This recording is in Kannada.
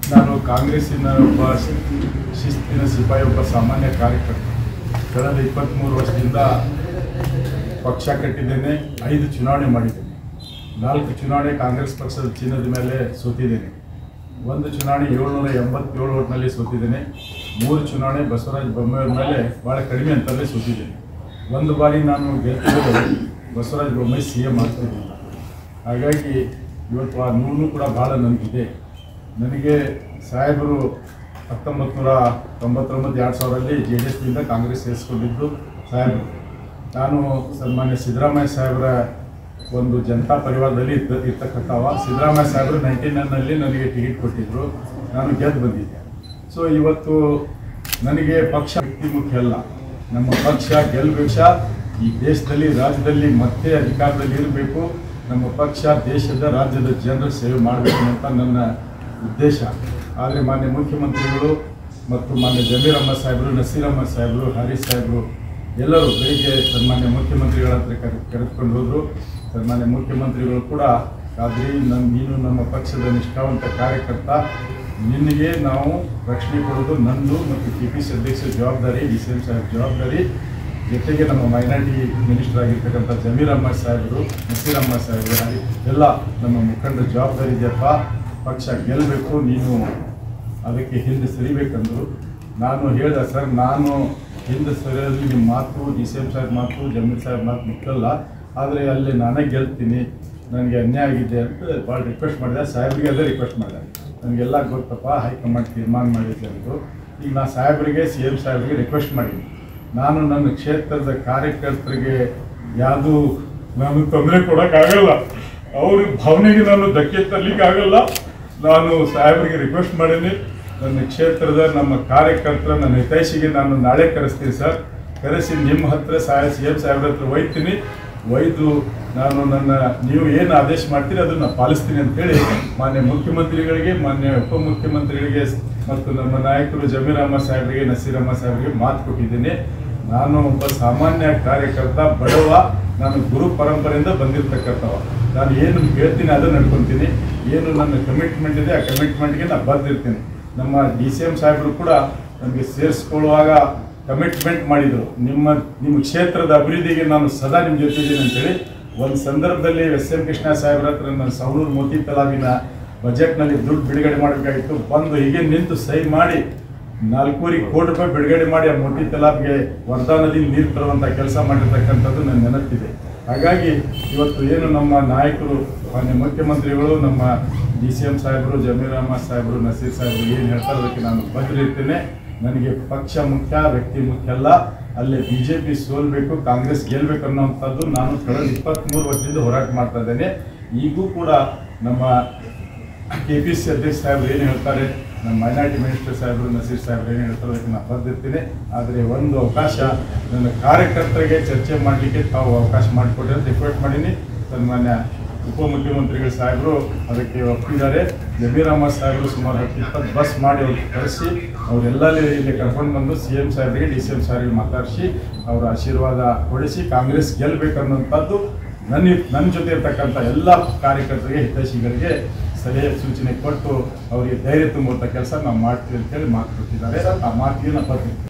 ನಾನು ಕಾಂಗ್ರೆಸ್ಸಿನ ಒಬ್ಬ ಶಿಸ್ತಿನ ಸಿಪಾಯಿ ಒಬ್ಬ ಸಾಮಾನ್ಯ ಕಾರ್ಯಕರ್ತ ಕಳೆದ ಇಪ್ಪತ್ತ್ಮೂರು ವರ್ಷದಿಂದ ಪಕ್ಷ ಕಟ್ಟಿದ್ದೇನೆ ಐದು ಚುನಾವಣೆ ಮಾಡಿದ್ದೇನೆ ನಾಲ್ಕು ಚುನಾವಣೆ ಕಾಂಗ್ರೆಸ್ ಪಕ್ಷದ ಚಿನ್ನದ ಮೇಲೆ ಸೋತಿದ್ದೇನೆ ಒಂದು ಚುನಾವಣೆ ಏಳ್ನೂರ ಎಂಬತ್ತೇಳು ಓಟ್ನಲ್ಲಿ ಸೋತಿದ್ದೇನೆ ಮೂರು ಚುನಾವಣೆ ಬಸವರಾಜ ಬೊಮ್ಮಾಯಿಯವ್ರ ಮೇಲೆ ಭಾಳ ಕಡಿಮೆ ಅಂತಲೇ ಸೋತಿದ್ದೇನೆ ಒಂದು ಬಾರಿ ನಾನು ಗೆಲ್ತಿದ್ದರೆ ಬಸವರಾಜ ಬೊಮ್ಮಾಯಿ ಸಿ ಎಂ ಆಗ್ತಿದ್ದಿಲ್ಲ ಹಾಗಾಗಿ ಇವತ್ತು ಆ ನೋವು ಕೂಡ ಭಾಳ ನನಗಿದೆ ನನಗೆ ಸಾಹೇಬರು ಹತ್ತೊಂಬತ್ತು ನೂರ ತೊಂಬತ್ತೊಂಬತ್ತು ಎರಡು ಸಾವಿರದಲ್ಲಿ ಜೆ ಡಿ ಎಸ್ನಿಂದ ಕಾಂಗ್ರೆಸ್ ಸೇರಿಸ್ಕೊಂಡಿದ್ದು ಸಾಹೇಬರು ನಾನು ಸನ್ಮಾನ್ಯ ಸಿದ್ದರಾಮಯ್ಯ ಸಾಹೇಬರ ಒಂದು ಜನತಾ ಪರಿವಾರದಲ್ಲಿ ಇದ್ದ ಇರ್ತಕ್ಕಂಥವ ಸಿದ್ದರಾಮಯ್ಯ ಸಾಹೇಬರು ನೈನ್ಟೀನ್ ನೈನ್ನಲ್ಲಿ ನನಗೆ ಟಿಕೆಟ್ ಕೊಟ್ಟಿದ್ದರು ನಾನು ಗೆದ್ದು ಬಂದಿದ್ದೆ ಸೊ ಇವತ್ತು ನನಗೆ ಪಕ್ಷ ವ್ಯಕ್ತಿ ಮುಖ್ಯ ಅಲ್ಲ ನಮ್ಮ ಪಕ್ಷ ಗೆಲ್ಲಬೇಕ ಈ ದೇಶದಲ್ಲಿ ರಾಜ್ಯದಲ್ಲಿ ಮತ್ತೆ ಅಧಿಕಾರದಲ್ಲಿ ಇರಬೇಕು ನಮ್ಮ ಪಕ್ಷ ದೇಶದ ರಾಜ್ಯದ ಜನರ ಸೇವೆ ಮಾಡಬೇಕು ಅಂತ ನನ್ನ ಉದ್ದೇಶ ಆದರೆ ಮಾನ್ಯ ಮುಖ್ಯಮಂತ್ರಿಗಳು ಮತ್ತು ಮಾನ್ಯ ಜಮೀರ್ ಅಹಮದ್ ಸಾಹೇಬರು ನಸೀರ್ ಅಹಮದ್ ಸಾಹೇಬರು ಹರೀಶ್ ಸಾಹೇಬರು ಎಲ್ಲರೂ ಬೆಳಿಗ್ಗೆ ಸನ್ಮಾನ್ಯ ಮುಖ್ಯಮಂತ್ರಿಗಳ ಹತ್ರ ಕರೆ ಕರೆದುಕೊಂಡು ಹೋದರು ಸನ್ಮಾನ್ಯ ಮುಖ್ಯಮಂತ್ರಿಗಳು ಕೂಡ ಆದ್ರಿ ನಮ್ಮ ನೀನು ನಮ್ಮ ಪಕ್ಷದ ನಿಷ್ಠಾವಂತ ಕಾರ್ಯಕರ್ತ ನಿನಗೆ ನಾವು ರಕ್ಷಣೆ ಕೊಡೋದು ನಂದು ಮತ್ತು ಕೆ ಪಿ ಸಿ ಅಧ್ಯಕ್ಷರ ಜವಾಬ್ದಾರಿ ಡಿ ಸಿ ಎಂ ಸಾಹೇಬ್ ಜವಾಬ್ದಾರಿ ಜೊತೆಗೆ ನಮ್ಮ ಮೈನಾರಿಟಿ ಮಿನಿಸ್ಟರ್ ಆಗಿರ್ತಕ್ಕಂಥ ಜಮೀರ್ ಅಹಮದ್ ಸಾಹೇಬರು ನಸೀರ್ ಅಹಮದ್ ಸಾಹೇಬರು ಹಾಗೆ ಎಲ್ಲ ನಮ್ಮ ಮುಖಂಡರ ಜವಾಬ್ದಾರಿ ಇದೆಯಪ್ಪ ಪಕ್ಷ ಗೆಲ್ಲಬೇಕು ನೀನು ಅದಕ್ಕೆ ಹಿಂದೆ ಸರಿಬೇಕಂದ್ರು ನಾನು ಹೇಳಿದೆ ಸರ್ ನಾನು ಹಿಂದೆ ಸರಿಯಲ್ಲಿ ನಿಮ್ಮ ಮಾತು ಡಿ ಸಿ ಎಂ ಸಾಹೇಬ್ ಮಾತು ಜಮೀರ್ ಸಾಹೇಬ್ ಮಾತು ಮುಟ್ಟಲ್ಲ ಆದರೆ ಅಲ್ಲಿ ನಾನೇ ಗೆಲ್ತೀನಿ ನನಗೆ ಅನ್ಯಾಯ ಆಗಿದೆ ಅಂತ ಭಾಳ ರಿಕ್ವೆಸ್ಟ್ ಮಾಡಿದೆ ಸಾಹೇಬ್ರಿಗೆ ಅದೇ ರಿಕ್ವೆಸ್ಟ್ ಮಾಡಿದೆ ನನಗೆಲ್ಲ ಗೊತ್ತಪ್ಪ ಹೈಕಮಾಂಡ್ ತೀರ್ಮಾನ ಮಾಡಿದ್ದೆ ಅಂದರು ಈಗ ನಾ ಸಾಹೇಬರಿಗೆ ಸಿ ಎಂ ಸಾಹೇಬ್ರಿಗೆ ರಿಕ್ವೆಸ್ಟ್ ಮಾಡೀನಿ ನಾನು ನನ್ನ ಕ್ಷೇತ್ರದ ಕಾರ್ಯಕರ್ತರಿಗೆ ಯಾವುದೂ ನಾನು ತೊಂದರೆ ಕೊಡೋಕ್ಕಾಗಲ್ಲ ಅವ್ರ ಭಾವನೆಗೆ ನಾನು ಧಕ್ಕೆ ತರಲಿಕ್ಕೆ ಆಗಲ್ಲ ನಾನು ಸಾಹೇಬರಿಗೆ ರಿಕ್ವೆಸ್ಟ್ ಮಾಡೀನಿ ನನ್ನ ಕ್ಷೇತ್ರದ ನಮ್ಮ ಕಾರ್ಯಕರ್ತರ ನನ್ನ ಹಿತೈಷಿಗೆ ನಾನು ನಾಳೆ ಕರೆಸ್ತೀನಿ ಸರ್ ಕರೆಸಿ ನಿಮ್ಮ ಹತ್ರ ಸಾಯ ಸಿ ಎಂ ಸಾಹೇಬ್ರ ಹತ್ರ ಒಯ್ತೀನಿ ಒಯ್ದು ನಾನು ನನ್ನ ನೀವು ಏನು ಆದೇಶ ಮಾಡ್ತೀರಿ ಅದನ್ನು ಪಾಲಿಸ್ತೀನಿ ಅಂತೇಳಿ ಮಾನ್ಯ ಮುಖ್ಯಮಂತ್ರಿಗಳಿಗೆ ಮಾನ್ಯ ಉಪಮುಖ್ಯಮಂತ್ರಿಗಳಿಗೆ ಮತ್ತು ನಮ್ಮ ನಾಯಕರು ಜಮೀರ್ ಅಹಮದ್ ಸಾಹೇಬರಿಗೆ ನಸೀರ್ ಅಹಮದ್ ಸಾಹೇಬರಿಗೆ ಮಾತು ಕೊಟ್ಟಿದ್ದೀನಿ ನಾನು ಒಬ್ಬ ಸಾಮಾನ್ಯ ಕಾರ್ಯಕರ್ತ ಬಡವ ನಾನು ಗುರು ಪರಂಪರೆಯಿಂದ ಬಂದಿರತಕ್ಕಂಥವ ನಾನು ಏನು ಹೇಳ್ತೀನಿ ಅದನ್ನು ನಡ್ಕೊತೀನಿ ಏನು ನನ್ನ ಕಮಿಟ್ಮೆಂಟ್ ಇದೆ ಆ ಕಮಿಟ್ಮೆಂಟ್ಗೆ ನಾನು ಬಂದಿರ್ತೀನಿ ನಮ್ಮ ಡಿ ಸಿ ಎಂ ಸಾಹೇಬರು ಕೂಡ ನಮಗೆ ಸೇರಿಸ್ಕೊಳ್ಳುವಾಗ ಕಮಿಟ್ಮೆಂಟ್ ಮಾಡಿದರು ನಿಮ್ಮ ನಿಮ್ಮ ಕ್ಷೇತ್ರದ ಅಭಿವೃದ್ಧಿಗೆ ನಾನು ಸದಾ ನಿಮ್ಮ ಜೊತೆ ಇದ್ದೀನಿ ಅಂತೇಳಿ ಒಂದು ಸಂದರ್ಭದಲ್ಲಿ ಎಸ್ ಎಂ ಕೃಷ್ಣ ಸಾಹೇಬ್ರ ಹತ್ರ ನಾನು ಸವಣೂರು ಮೋತಿ ತಲಾವಿನ ಬಜೆಟ್ನಲ್ಲಿ ದುಡ್ಡು ಬಿಡುಗಡೆ ಮಾಡಬೇಕಾಗಿತ್ತು ಬಂದು ಹೀಗೆ ನಿಂತು ಸಹಿ ಮಾಡಿ ನಾಲ್ಕೂವರೆ ಕೋಟಿ ರೂಪಾಯಿ ಬಿಡುಗಡೆ ಮಾಡಿ ಆ ಮೋತಿ ತಲಾಬ್ಗೆ ವರ್ಧಾ ನದಿ ನೀರು ತರುವಂಥ ಕೆಲಸ ಮಾಡಿರ್ತಕ್ಕಂಥದ್ದು ನನ್ನ ನೆನಪಿದೆ ಹಾಗಾಗಿ ಇವತ್ತು ಏನು ನಮ್ಮ ನಾಯಕರು ಮಾನ್ಯ ಮುಖ್ಯಮಂತ್ರಿಗಳು ನಮ್ಮ ಡಿ ಸಿ ಎಂ ಸಾಹೇಬರು ಜಮೀರ್ ಅಹಮದ್ ಸಾಹೇಬರು ನಸೀರ್ ಸಾಹೇಬರು ಏನು ಹೇಳ್ತಾರೆ ಅದಕ್ಕೆ ನಾನು ಬದ್ರಿರ್ತೇನೆ ನನಗೆ ಪಕ್ಷ ಮುಖ್ಯ ವ್ಯಕ್ತಿ ಮುಖ್ಯ ಅಲ್ಲ ಅಲ್ಲೇ ಬಿ ಜೆ ಪಿ ಸೋಲ್ಬೇಕು ಕಾಂಗ್ರೆಸ್ ಗೆಲ್ಬೇಕು ಅನ್ನೋವಂಥದ್ದು ನಾನು ಕಳೆದ ಇಪ್ಪತ್ತ್ಮೂರು ವರ್ಷದಿಂದ ಹೋರಾಟ ಮಾಡ್ತಾ ಇದ್ದೇನೆ ಈಗೂ ಕೂಡ ನಮ್ಮ ಕೆ ಪಿ ಸಿ ಅಧ್ಯಕ್ಷ ಸಾಹೇಬ್ರು ಏನು ಹೇಳ್ತಾರೆ ನಮ್ಮ ಮೈನಾರಿಟಿ ಮಿನಿಸ್ಟರ್ ಸಾಹೇಬರು ನಸೀರ್ ಸಾಹೇಬ್ರು ಏನು ಹೇಳ್ತಾರೆ ಅದಕ್ಕೆ ನಾನು ಬರ್ದಿರ್ತೀನಿ ಆದರೆ ಒಂದು ಅವಕಾಶ ನನ್ನ ಕಾರ್ಯಕರ್ತರಿಗೆ ಚರ್ಚೆ ಮಾಡಲಿಕ್ಕೆ ತಾವು ಅವಕಾಶ ಮಾಡಿಕೊಡಿ ಅಂತ ರಿಕ್ವೆಸ್ಟ್ ಮಾಡೀನಿ ಸನ್ಮಾನ್ಯ ಉಪಮುಖ್ಯಮಂತ್ರಿಗಳು ಸಾಹೇಬರು ಅದಕ್ಕೆ ಒಪ್ಪಿದ್ದಾರೆ ಜಮೀರ್ ಅಹಮದ್ ಸಾಹೇಬರು ಸುಮಾರು ಹತ್ತು ಇಪ್ಪತ್ತು ಬಸ್ ಮಾಡಿ ಅವ್ರು ಕರೆಸಿ ಅವರೆಲ್ಲಲ್ಲಿ ಇಲ್ಲಿ ಕರ್ಕೊಂಡು ಬಂದು ಸಿ ಎಂ ಸಾಹೇಬರಿಗೆ ಡಿ ಸಿ ಎಂ ಸಾಹೇಬರಿಗೆ ಮಾತಾಡಿಸಿ ಅವರ ಆಶೀರ್ವಾದ ಕೊಡಿಸಿ ಕಾಂಗ್ರೆಸ್ ಗೆಲ್ಲಬೇಕನ್ನೋಂಥದ್ದು ನನ್ನ ನನ್ನ ಜೊತೆ ಇರ್ತಕ್ಕಂಥ ಎಲ್ಲ ಕಾರ್ಯಕರ್ತರಿಗೆ ಹಿತೈಷಿಗಳಿಗೆ ಸಲಹೆ ಸೂಚನೆ ಕೊಟ್ಟು ಅವರಿಗೆ ಧೈರ್ಯ ತುಂಬುವಂಥ ಕೆಲಸ ನಾವು ಮಾಡ್ತೀವಿ ಅಂತೇಳಿ ಮಾತು ಕೊಟ್ಟಿದ್ದಾರೆ ಆ ಮಾತಿಗೆ ನಾನು ಬರ್ತೀನಿ